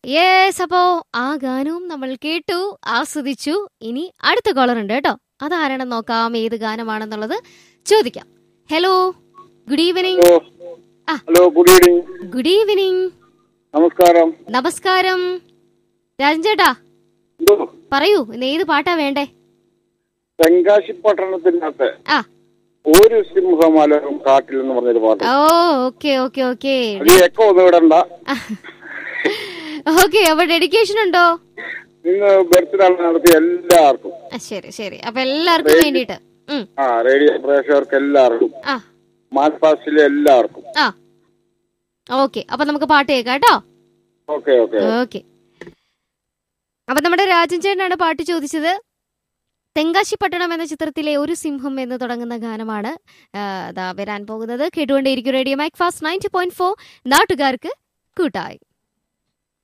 Yes അപ്പോ ആ ഗാനവും നമ്മൾ കേട്ടു ആസ്വദിച്ചു ഇനി അടുത്ത കോളർ ഉണ്ട് കേട്ടോ അതാരാണെന്ന് നോക്കാം ഏത് ഗാനമാണെന്നുള്ളത് ചോദിക്കാം ഹലോ ഗുഡ് ഈവനിങ് ഹലോ ആ. Hello good evening good evening നമസ്കാരം നമസ്കാരം രാജൻ ചേട്ടാ എന്തോ പറയൂ ഇന്ന് ഏത് പാട്ടാ വേണ്ടേ തെങ്കാശി പട്ടണത്തിനകത്ത് ആ ഒരു സിംഹമലരും കാട്ടിൽ എന്ന് പറഞ്ഞൊരു പാട്ട് ഓ ഓക്കെ ഓക്കെ ഓക്കെ അത് ഈ എക്കോ ഒന്നും ഇടണ്ട ഓക്കെ അപ്പൊ ഡെഡിക്കേഷൻ ഉണ്ടോ ഇന്ന് ബർത്ത്ഡേ നടത്തിയ എല്ലാവർക്കും ആ, ശരി ശരി അപ്പൊ എല്ലാവർക്കും വേണ്ടിയിട്ട് ഉം, ആ റേഡിയോ പ്രേക്ഷകർക്ക് എല്ലാവർക്കും ആ മാൽപാസിലെ എല്ലാവർക്കും ആ ഓക്കെ അപ്പൊ നമുക്ക് പാട്ട് കേൾക്കാം കേട്ടോ ഓക്കെ ഓക്കെ ഓക്കെ അപ്പൊ നമ്മുടെ രാജൻ ചേട്ടനാണ് പാട്ട് ചോദിച്ചത് തെങ്കാശി പട്ടണം എന്ന ചിത്രത്തിലെ ഒരു സിംഹം എന്ന് തുടങ്ങുന്ന ഗാനമാണ് ആ, ദാ വരാൻ പോകുന്നത് കേട്ടുകൊണ്ടേയിരിക്കും radio Mac Fast ninety point four നാട്ടുകാർക്ക് കൂട്ടായി